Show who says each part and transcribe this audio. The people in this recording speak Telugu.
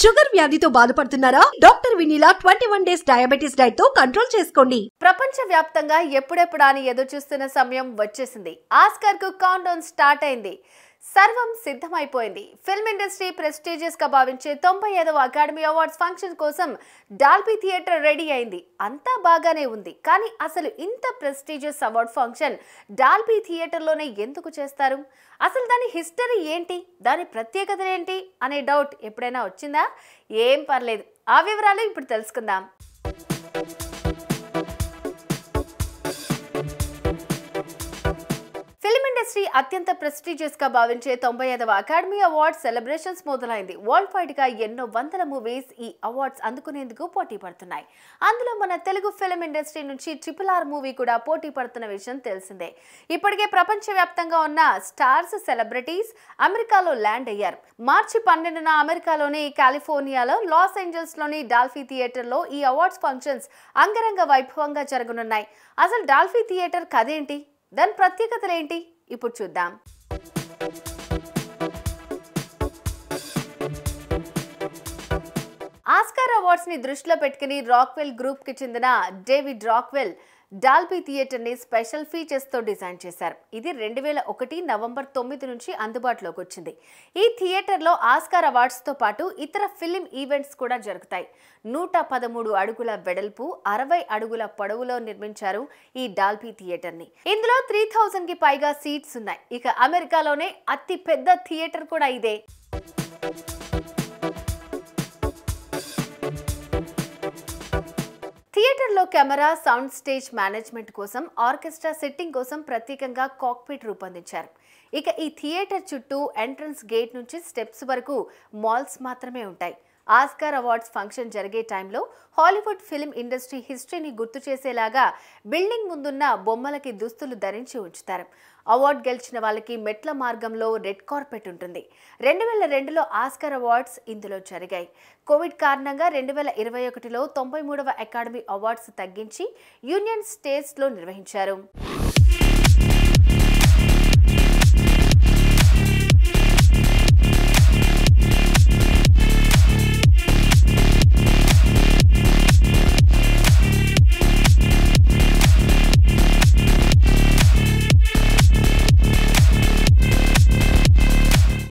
Speaker 1: షుగర్ వ్యాధితో బాధపడుతున్నారా doctor Vineela twenty one days diabetes diet తో కంట్రోల్ చేసుకోండి
Speaker 2: ప్రపంచ వ్యాప్తంగా ఎప్పుడెప్పుడా అని ఎదురు చూస్తున్న సమయం వచ్చేసింది ఆస్కర్ కు కౌంట్ డౌన్ స్టార్ట్ అయింది సర్వం సిద్ధమైపోయింది ఫిల్మ్ ఇండస్ట్రీ ప్రెస్టీజియస్ గా భావించే తొంభై ఐదవ అకాడమీ అవార్డ్స్ ఫంక్షన్ కోసం డాల్బీ థియేటర్ రెడీ అయింది అంతా బాగానే ఉంది కానీ అసలు ఇంత ప్రెస్టీజియస్ అవార్డ్ ఫంక్షన్ డాల్బీ థియేటర్లోనే ఎందుకు చేస్తారు అసలు దాని హిస్టరీ ఏంటి దాని ప్రత్యేకత ఏంటి అనే డౌట్ ఎప్పుడైనా వచ్చిందా ఏం పర్లేదు ఆ వివరాలు ఇప్పుడు తెలుసుకుందాం ఫిల్మ్ ఇండస్ట్రీ అత్యంత ప్రెస్టీజియస్ గా భావించే తొంభై ఐదవ అకాడమీ అవార్డ్స్ సెలబ్రేషన్స్ మొదలైంది వరల్డ్ వైడ్ గా ఎన్నో వందల మూవీస్ ఈ అవార్డ్స్ అందుకునేందుకు పోటీ పడుతున్నాయి అందులో మన తెలుగు ఫిల్మ్ ఇండస్ట్రీ నుంచి ట్రిపుల్ ఆర్ మూవీ కూడా పోటీ పడుతున్న విషయం తెలిసిందే ఇప్పటికే ప్రపంచవ్యాప్తంగా ఉన్న స్టార్స్ సెలబ్రిటీస్ అమెరికాలో ల్యాండ్ అయ్యారు మార్చి పన్నెండున అమెరికాలోని కాలిఫోర్నియాలో లాస్ ఏంజల్స్ లోని డాల్ఫీ థియేటర్లో ఈ అవార్డ్స్ ఫంక్షన్స్ అంగరంగ వైభవంగా జరగనున్నాయి అసలు డాల్ఫీ థియేటర్ కథేంటి దాని ప్రత్యేకతలు ఏంటి ఇప్పుడు చూద్దాం ఆస్కార్ అవార్డ్స్ ని దృష్టిలో పెట్టుకుని రాక్వెల్ గ్రూప్ కి చెందిన డేవిడ్ రాక్వెల్ డాల్బీ థియేటర్ ని స్పెషల్ ఫీచర్స్ తో డిజైన్ చేశారు ఇది రెండు వేల ఒకటి నవంబర్ తొమ్మిది నుంచి అందుబాటులోకి వచ్చింది ఈ థియేటర్లో ఆస్కార్ అవార్డ్స్ తో పాటు ఇతర ఫిలిం ఈవెంట్స్ కూడా జరుగుతాయి నూట పదమూడు అడుగుల వెడల్పు అరవై అడుగుల పొడవులో నిర్మించారు ఈ డాల్బీ థియేటర్ ని ఇందులో త్రీ థౌజండ్ కి పైగా సీట్స్ ఉన్నాయి ఇక అమెరికాలోనే అతి పెద్ద థియేటర్ కూడా ఇదే థియేటర్లో కెమెరా సౌండ్ స్టేజ్ మేనేజ్మెంట్ కోసం ఆర్కెస్ట్రా సెట్టింగ్ కోసం ప్రత్యేకంగా కాక్పిట్ రూపొందించారు ఇక ఈ థియేటర్ చుట్టూ ఎంట్రన్స్ గేట్ నుంచి స్టెప్స్ వరకు మాల్స్ మాత్రమే ఉంటాయి ఆస్కార్ అవార్డ్స్ ఫంక్షన్ జరిగే టైంలో హాలీవుడ్ ఫిల్మ్ ఇండస్ట్రీ హిస్టరీని గుర్తు చేసేలాగా బిల్డింగ్ ముందున్న బొమ్మలకి దుస్తులు ధరించి ఉంచుతారు అవార్డు గెలిచిన వాళ్ళకి మెట్ల మార్గంలో రెడ్ కార్పెట్ ఉంటుంది రెండు వేల రెండులో ఆస్కార్ అవార్డ్స్ ఇందులో జరిగాయి కోవిడ్ కారణంగా రెండు వేల ఇరవై ఒకటిలో తొంభై మూడవ అకాడమీ అవార్డ్స్ తగ్గించి యూనియన్ స్టేట్స్లో నిర్వహించారు